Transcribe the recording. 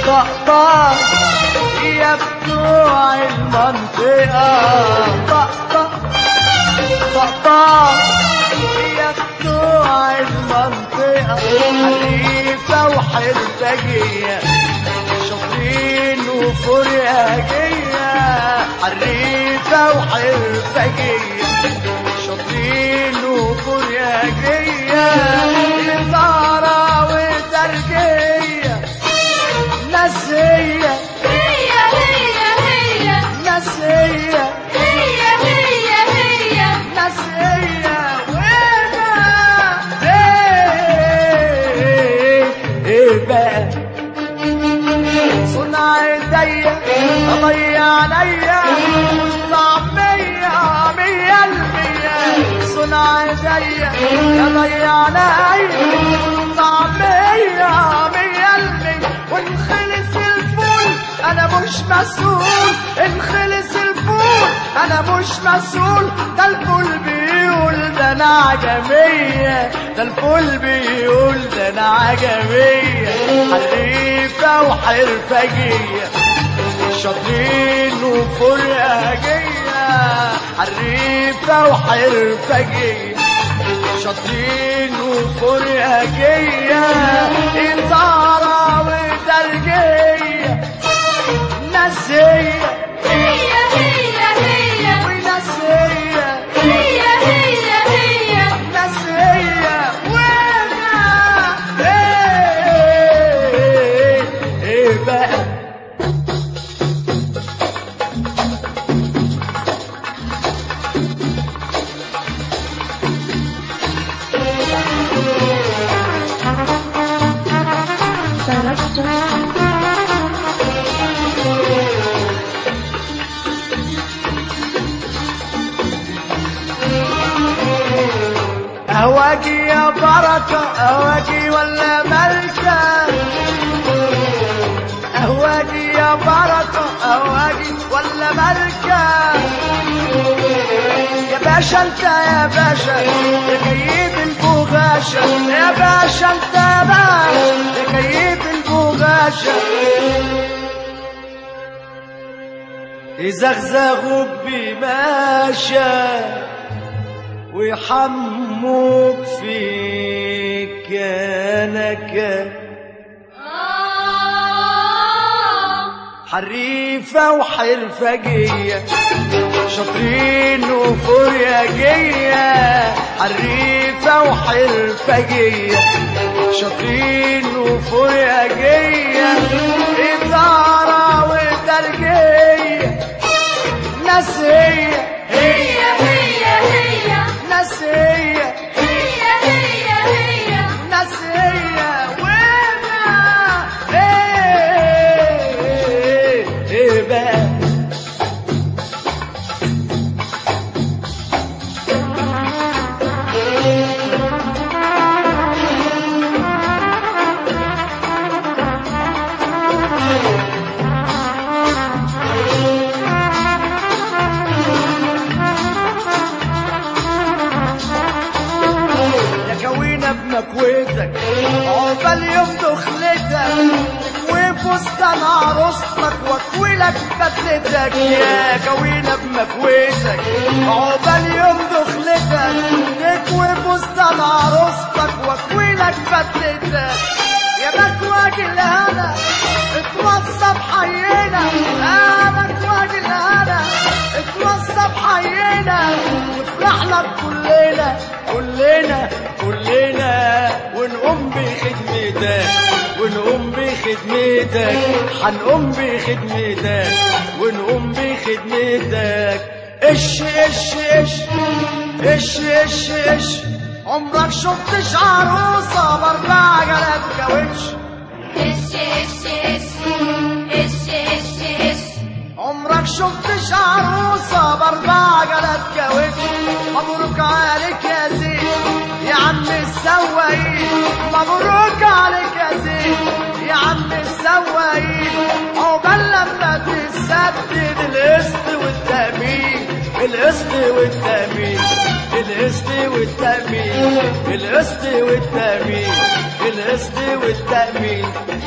طقطق يا بتوع المنطقة طقطق طقطق يا بتوع المنطقة حريفة وحرفجية شاطرين وفرياجية حريفة وحرفجية شاطرين وفرياجية إدارة وترجية ناس هي هي هي هي ناس هي هي هي هي ناس هي وانا ايه ايه بقى صنع ايديا اضيع عليا طعمية مية المية صنع ايديا اضيع عليا طعمية مية المية وان خلص الفول انا مش مسؤول ان خلص الفول انا مش مسؤول ده الفول بيقول ده انا عجمية ده الفول بيقول ده انا عجمية حريفة وحرفجية شاطرين وفرقجية حريفة وحرفجية شاطرين وفرقجية إدارة ودرجية ناس هي هي هي هي وناس هي هي هي هي ناس هي وانا ايه ايه بقى أواجي يا بركة أواجي ولا ملكة أواجي يا بركة أواجي ولا ملكة يا باشا انت يا باشا يا كيد البغاشة يا باشا انت يا باشا يا كيد البغاشة يزغزغوا بماشى ويحموك في كانك آه حريفة وحرفجية شاطرين وفرياجية حريفة وحرفجية شاطرين وفرياجية إدارة وترجية ناس هي هي هي هي ناس هي هي هي هي ناس هي وانا ايه ايه بقى يا كوينة بمكويتك عقبال يوم دخلتك تكوي فستان عروستك واكويلك بدلتك يا كوينة بمكويتك عقبال يوم دخلتك تكوي فستان عروستك واكويلك بدلتك يا مكواج الهنا اتوصى بحينا يا مكواج الهنا اتوصى بحينا نفرح لك كلنا كلنا كلنا ونقوم بخدمتك ونقوم بخدمتك هنقوم بخدمتك ونقوم بخدمتك اش اش اش اش اش اش عمرك شفتش عروسة باربع جلاد كاوتش إش إش إش إش إش إش عمرك شفتش عروسة باربع جلاد كاوتش مبروك عليك يا زين يا عم السواقين مبروك عليك يا زين يا عم السواقين عقبال لما تسدد القسط والتأمين القسط والتأمين القسط والتأمين القسط والتأمين القسط والتأمين